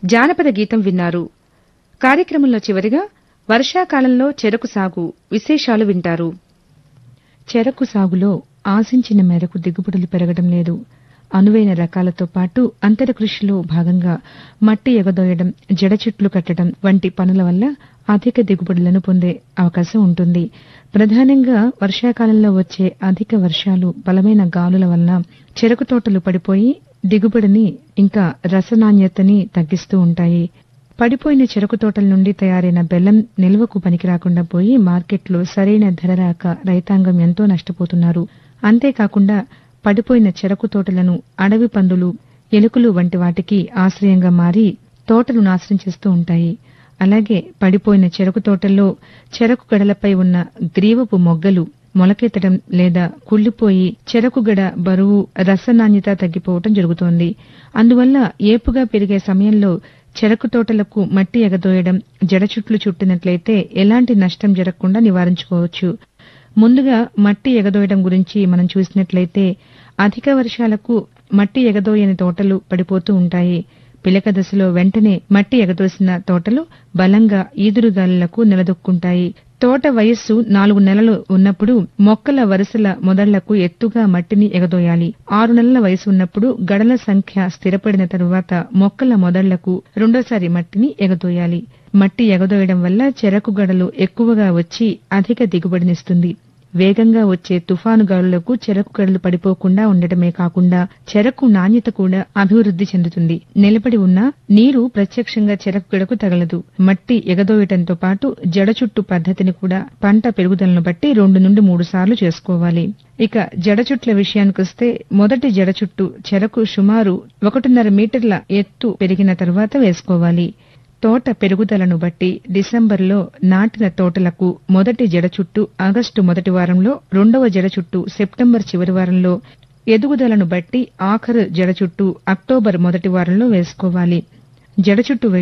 జానపద గీతం విన్నారు కార్యక్రమంలో చివరిగా వర్షాకాలంలో చెరకు సాగు విశేషాలు వింటారు చెరకు సాగులో ఆశించిన మేరకు దిగుబడులు పెరగడం లేదు అనువైన రకాలతో పాటు అంతర కృషిలో భాగంగా మట్టి ఎగదోయడం జడ చెట్లు కట్టడం వంటి పనుల వల్ల అధిక దిగుబడులను పొందే అవకాశం ఉంటుంది ప్రధానంగా వర్షాకాలంలో వచ్చే అధిక వర్షాలు బలమైన గాలుల వలన చెరకు తోటలు పడిపోయి దిగుబడిని ఇంకా రసనాణ్యతని తగ్గిస్తూ ఉంటాయి పడిపోయిన చెరకు తోటల నుండి తయారైన బెల్లం నిల్వకు పనికిరాకుండా పోయి మార్కెట్లో సరైన ధర రాక రైతాంగం ఎంతో నష్టపోతున్నారు అంతేకాకుండా పడిపోయిన చెరకు తోటలను అడవి పందులు ఎలుకలు వంటి వాటికి ఆశ్రయంగా మారి తోటలు నాశనం చేస్తూ ఉంటాయి అలాగే పడిపోయిన చెరకు తోటల్లో చెరకు గడలపై ఉన్న గ్రీవపు మొగ్గలు మొలకెత్తడం లేదా కుళ్లిపోయి చెరకు గడ బరువు రసనాణ్యత తగ్గిపోవటం జరుగుతోంది అందువల్ల ఏపుగా పెరిగే సమయంలో చెరకు తోటలకు మట్టి ఎగదోయడం జడ చుట్లు చుట్టినట్లయితే ఎలాంటి నష్టం జరగకుండా నివారించుకోవచ్చు ముందుగా మట్టి ఎగదోయడం గురించి మనం చూసినట్లయితే అధిక వర్షాలకు మట్టి ఎగదోయని తోటలు పడిపోతూ ఉంటాయి పిలక దశలో వెంటనే మట్టి ఎగదోసిన తోటలు బలంగా ఈదురుగాలులకు నిలదొక్కుంటాయి తోట వయస్సు నాలుగు నెలలు ఉన్నప్పుడు మొక్కల వరుసల మొదళ్లకు ఎత్తుగా మట్టిని ఎగదోయాలి ఆరు నెలల వయసు ఉన్నప్పుడు గడల సంఖ్య స్థిరపడిన తరువాత మొక్కల మొదళ్లకు రెండోసారి మట్టిని ఎగదోయాలి మట్టి ఎగదోయడం వల్ల చెరకు గడలు ఎక్కువగా వచ్చి అధిక దిగుబడినిస్తుంది వేగంగా వచ్చే తుఫాను గాలులకు చెరకు గడలు పడిపోకుండా ఉండటమే కాకుండా చెరకు నాణ్యత కూడా అభివృద్ది చెందుతుంది నిలబడి ఉన్న నీరు ప్రత్యక్షంగా చెరకు గడకు తగలదు మట్టి ఎగదోయటంతో పాటు జడ చుట్టు పద్ధతిని కూడా పంట పెరుగుదలను బట్టి రెండు నుండి మూడు సార్లు చేసుకోవాలి ఇక జడ చుట్ల విషయానికొస్తే మొదటి జడ చుట్టు చెరకు సుమారు ఒకటిన్నర మీటర్ల ఎత్తు పెరిగిన తర్వాత వేసుకోవాలి తోట పెరుగుదలను బట్టి డిసెంబర్లో నాటిన తోటలకు మొదటి జడ చుట్టు ఆగస్టు మొదటి వారంలో రెండవ జడ చుట్టు సెప్టెంబర్ చివరి వారంలో ఎదుగుదలను బట్టి ఆఖరు జడ చుట్టు అక్టోబర్ మొదటి వారంలో వేసుకోవాలి జడ చుట్టు